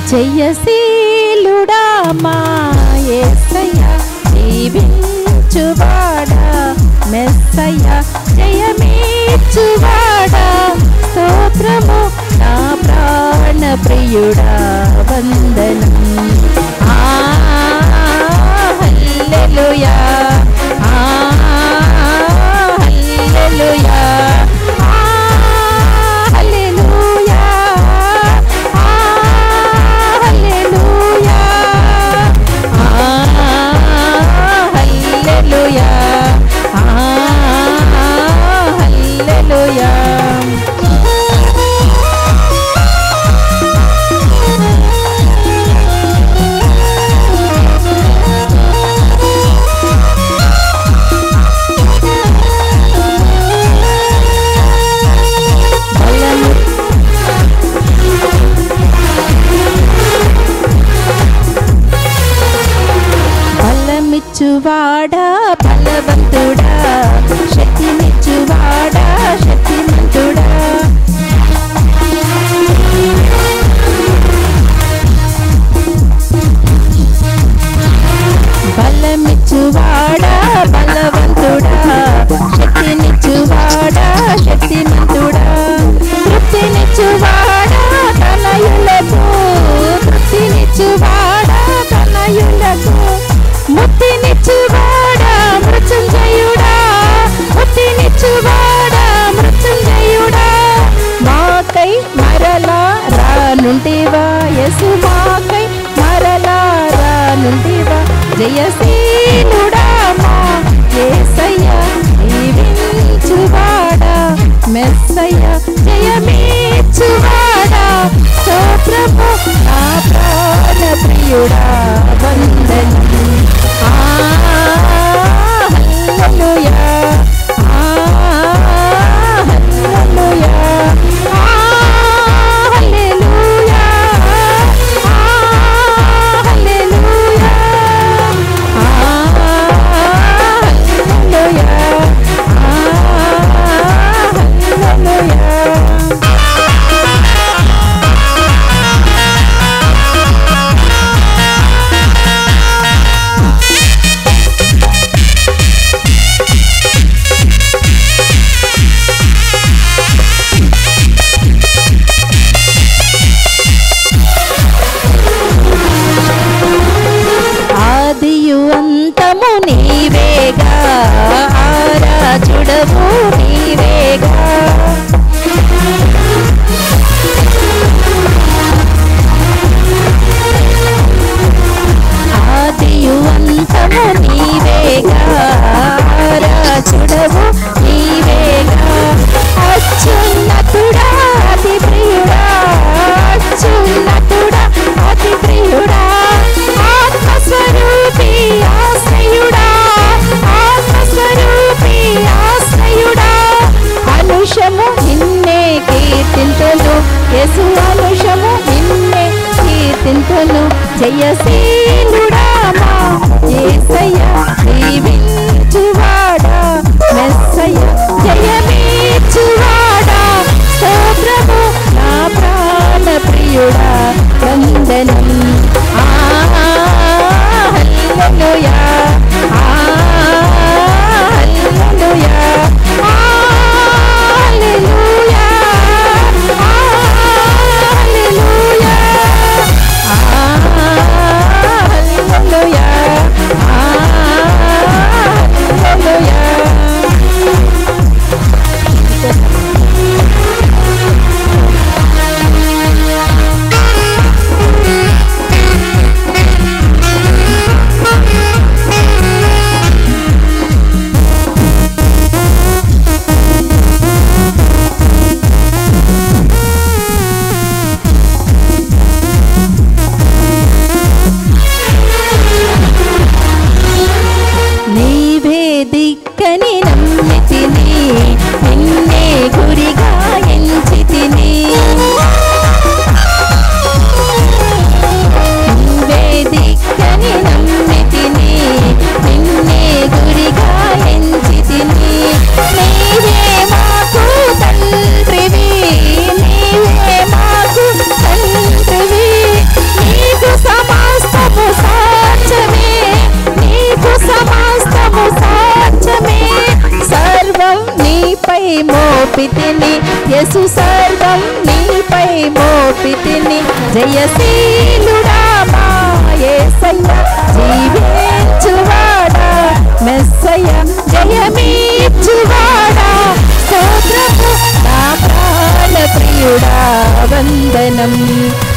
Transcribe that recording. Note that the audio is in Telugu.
జయశీలుడా మా యేసయ్య దీవించువాడా మెస్సయ్య జయమేచ్చువాడా స్తోత్రము నా ప్రాణ ప్రియుడా వందనం ఆ హల్లెలూయా ఆ హల్లెలూయా ఆ హల్లెలూయా ఆ హల్లెలూయా ఆ హల్లెలూయా ఆ హల్లెలూయా బలము బలమిచ్చువాడా బలవంతుడా శక్తినిచ్చువాడా శక్తిమంతుడా బలమిచ్చువాడా బలవంతుడా శక్తినిచ్చువాడా శక్తిమంతుడా తృప్తినిచ్చువాడా తనయులకు తృప్తినిచ్చువాడా తనయులకు ముక్తినిచ్చువాడా మృత్యుంజయుడా ముక్తినిచ్చువాడా మృత్యుంజయుడా మాకై మరలా రానుంటివా యసు మాకై మరలా రానుంటివా జయశీలుడా మా యేసయ్య దీవించువాడా మెస్సయ్య జయమేచ్చువాడా స్తోత్రము నా ప్రాణ ప్రియుడా వందనం ఆ హల్లెలూయా ఆ హల్లెలూయా ఆ హల్లెలూయా ఆ హల్లెలూయా ఆ హల్లెలూయా ఆ హల్లెలూయా ఆదియు అంతము నీవేగా ఆరాజుడవు నీవేగా ఆదియు అంతము నీవేగా ఆరాజుడవు నీవేగా అత్యున్నతుడా అతి ప్రియుడా అత్యున్నతుడా అతి ప్రియుడా ఆత్మస్వరూపి ఆశ్రయుడా ఆత్మస్వరూపి ఆశ్రయుడా అనుషము నిన్నే కీర్తింతును యసు అనుషము నిన్నే కీర్తింతును జయశీలుడా మా యేసయ్య దీవించువాడా మెస్సయ్య జయమేచ్చువాడా స్తోత్రము నా ప్రాణ ప్రియుడా వందనం ఆ హల్లెలూయా ఆ హల్లెలూయా ఆ హల్లెలూయా ఆ హల్లెలూయా ఆ హల్లెలూయా ఆ హల్లెలూయా మోపితిని యేసు సర్వం నీపై మోపితిని జయశీలుడా మా యేసయ్య జీవించువాడా మెస్సయ్య జయమీచువాడా స్తోత్రము నా ప్రాణ ప్రియుడా వందనం